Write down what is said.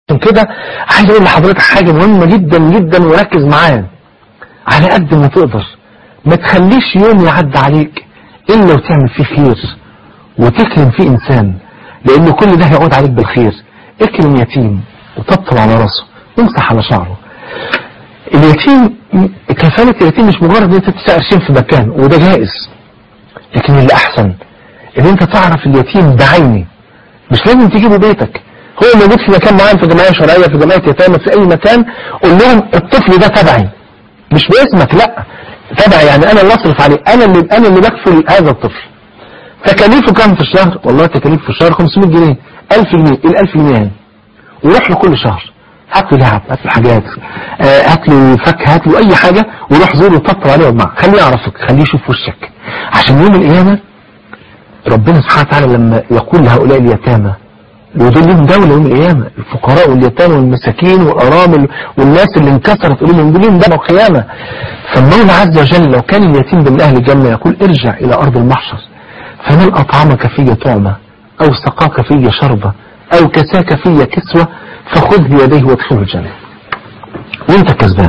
عشان كده عايز اقول لحضرتك حاجة مهمة جدا جدا وركز معايا على قد ما تقدر ما تخليش يوم يعدي عليك الا وتعمل فيه خير وتكرم فيه انسان لان كل ده هيعود عليك بالخير اكرم يتيم وطبطب على راسه وامسح على شعره اليتيم كفالة اليتيم مش مجرد ان انت تسأل قرشين في مكان وده جائز لكن اللي احسن ان انت تعرف اليتيم بعيني مش لازم تجيبه بيتك هو موجود في مكان معين في جمعية شرعية في جمعية يتامى في اي مكان قول لهم الطفل ده تبعي مش باسمك لا تبعي يعني انا اللي اصرف عليه انا اللي انا اللي بكفل هذا الطفل تكاليفه كام في الشهر والله تكاليف في الشهر 500 جنيه 1000 جنيه ال 1000 جنيه يعني وروح له كل شهر هات له لعب هات له حاجات آه، هات له فاكهه هات له اي حاجه وروح زوره وطبطب عليه ومعه خليه يعرفك خليه يشوف وشك عشان يوم القيامه ربنا سبحانه وتعالى لما يقول لهؤلاء اليتامى ودول لهم دولة يوم القيامة الفقراء واليتامى والمساكين والأرامل والناس اللي انكسرت قلوبهم دول لهم دولة القيامة فالمولى عز وجل لو كان اليتيم من أهل الجنة يقول ارجع إلى أرض المحشر فمن أطعمك في طعمة أو سقاك في شربة أو كساك في كسوة فخذ بيديه وادخله الجنة وانت كسبان